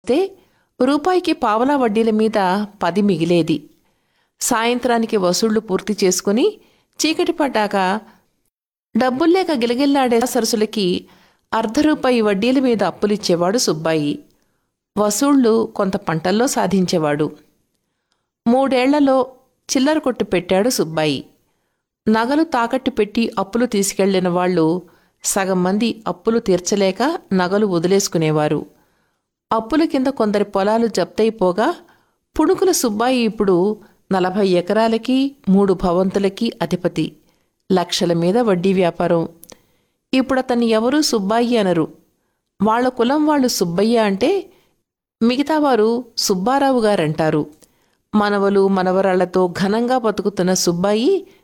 వస్తే రూపాయికి పావలా వడ్డీల మీద పది మిగిలేది సాయంత్రానికి వసూళ్లు పూర్తి చేసుకుని చీకటి పడ్డాక డబ్బుల్లేక గిలగిల్లాడే సరసులకి అర్ధ రూపాయి వడ్డీల మీద అప్పులిచ్చేవాడు సుబ్బాయి వసూళ్లు కొంత పంటల్లో సాధించేవాడు మూడేళ్లలో చిల్లర కొట్టు పెట్టాడు సుబ్బాయి నగలు తాకట్టు పెట్టి అప్పులు తీసుకెళ్లిన వాళ్ళు సగం మంది అప్పులు తీర్చలేక నగలు వదిలేసుకునేవారు అప్పుల కింద కొందరి పొలాలు జప్తయిపోగా పుణుకుల సుబ్బాయి ఇప్పుడు నలభై ఎకరాలకి మూడు భవంతులకి అధిపతి లక్షల మీద వడ్డీ వ్యాపారం ఇప్పుడు అతన్ని ఎవరూ సుబ్బాయి అనరు వాళ్ళ కులం వాళ్ళు సుబ్బయ్య అంటే మిగతా వారు సుబ్బారావు గారంటారు మనవలు మనవరాళ్లతో ఘనంగా బతుకుతున్న సుబ్బాయి